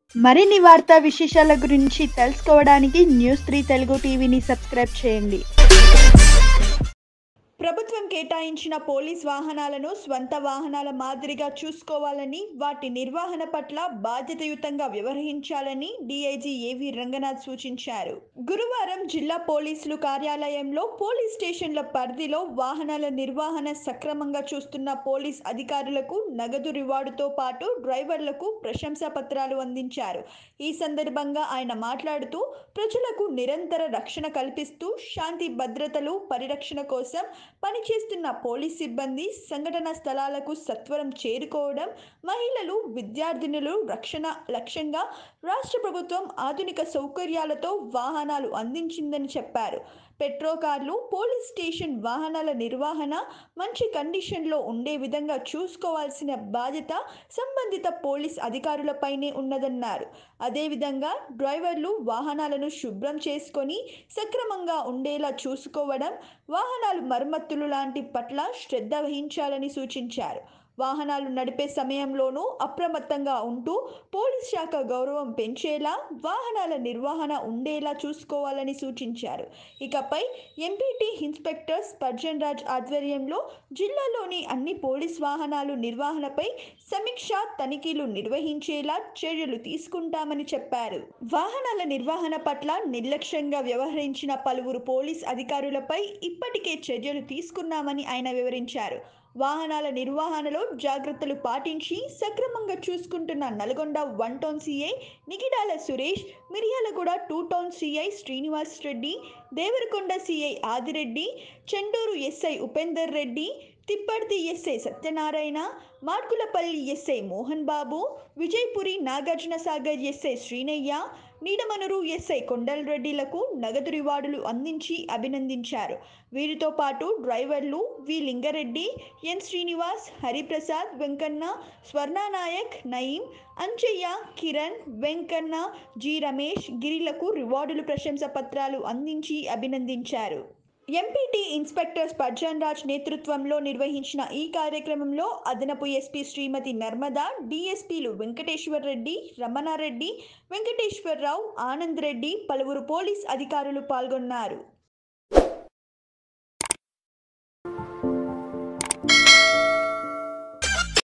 మరిన్ని వార్తా విశేషాల గురించి తెలుసుకోవడానికి న్యూస్ త్రీ తెలుగు టీవీని సబ్స్క్రైబ్ చేయండి ప్రభుత్వం కేటాయించిన పోలీస్ వాహనాలను స్వంత వాహనాల మాదిరిగా చూసుకోవాలని వాటి నిర్వహణ పట్ల బాధ్యతయుతంగా వ్యవహరించాలని డీఐజీ ఏవి రంగనాథ్ సూచించారు గురువారం జిల్లా పోలీసులు కార్యాలయంలో పోలీస్ స్టేషన్ల పరిధిలో వాహనాల నిర్వహణ సక్రమంగా చూస్తున్న పోలీస్ అధికారులకు నగదు రివార్డుతో పాటు డ్రైవర్లకు ప్రశంసా పత్రాలు అందించారు ఈ సందర్భంగా ఆయన మాట్లాడుతూ ప్రజలకు నిరంతర రక్షణ కల్పిస్తూ శాంతి భద్రతలు పరిరక్షణ కోసం పనిచేస్తున్న పోలీస్ సిబ్బంది సంఘటన స్థలాలకు సత్వరం చేరుకోవడం మహిళలు విద్యార్థినులు రక్షణ లక్ష్యంగా రాష్ట్ర ప్రభుత్వం ఆధునిక సౌకర్యాలతో వాహనాలు అందించిందని చెప్పారు పెట్రో కార్లు పోలీస్ స్టేషన్ వాహనాల నిర్వహణ మంచి కండిషన్లో ఉండే విధంగా చూసుకోవాల్సిన బాధ్యత సంబంధిత పోలీస్ అధికారులపైనే ఉన్నదన్నారు అదేవిధంగా డ్రైవర్లు వాహనాలను శుభ్రం చేసుకొని సక్రమంగా ఉండేలా చూసుకోవడం వాహనాలు మరమ్మతులు లాంటి పట్ల శ్రద్ధ వహించాలని సూచించారు వాహనాలు నడిపే సమయంలోనూ అప్రమత్తంగా ఉంటూ పోలీస్ శాఖ గౌరవం పెంచేలా వాహనాల నిర్వహణ ఉండేలా చూసుకోవాలని సూచించారు ఇకపై ఎంపీటీ ఇన్స్పెక్టర్ స్పర్జన్ రాజ్ ఆధ్వర్యంలో జిల్లాలోని అన్ని పోలీస్ వాహనాలు నిర్వహణపై సమీక్ష తనిఖీలు నిర్వహించేలా చర్యలు తీసుకుంటామని చెప్పారు వాహనాల నిర్వహణ పట్ల నిర్లక్ష్యంగా వ్యవహరించిన పలువురు పోలీస్ అధికారులపై ఇప్పటికే చర్యలు తీసుకున్నామని ఆయన వివరించారు వాహనాల నిర్వహణలో జాగ్రత్తలు పాటించి సక్రమంగా చూసుకుంటున్న Nalgonda one town CI Nigidala Suresh Miryalaguda two town CI Srinivas Reddy Devarakonda CI Adireddy Chandur SI Upender Reddy Tipparthi SI Satyanarayana Markulapalli SI Mohan Babu Vijayapuri Nagarjuna Sagar SI Srinaiah Nidamanur SI Kondal రెడ్డిలకు నగదు రివార్డులు అందించి అభినందించారు వీరితో పాటు డ్రైవర్లు V Lingareddy N Srinivas Hariprasad Venkanna Swarnanayak Nayeem Anchaiah Kiran Venkanna G Ramesh గిరిలకు రివార్డులు ప్రశంస పత్రాలు అందించి అభినందించారు ఎంపీటీ ఇన్స్పెక్టర్ స్పర్జన్ రాజ్ నేతృత్వంలో నిర్వహించిన ఈ కార్యక్రమంలో అదనపు ఎస్పీ శ్రీమతి నర్మద డిఎస్పీలు వెంకటేశ్వర్ రెడ్డి రమణారెడ్డి వెంకటేశ్వరరావు ఆనంద్ రెడ్డి పలువురు పోలీస్ అధికారులు పాల్గొన్నారు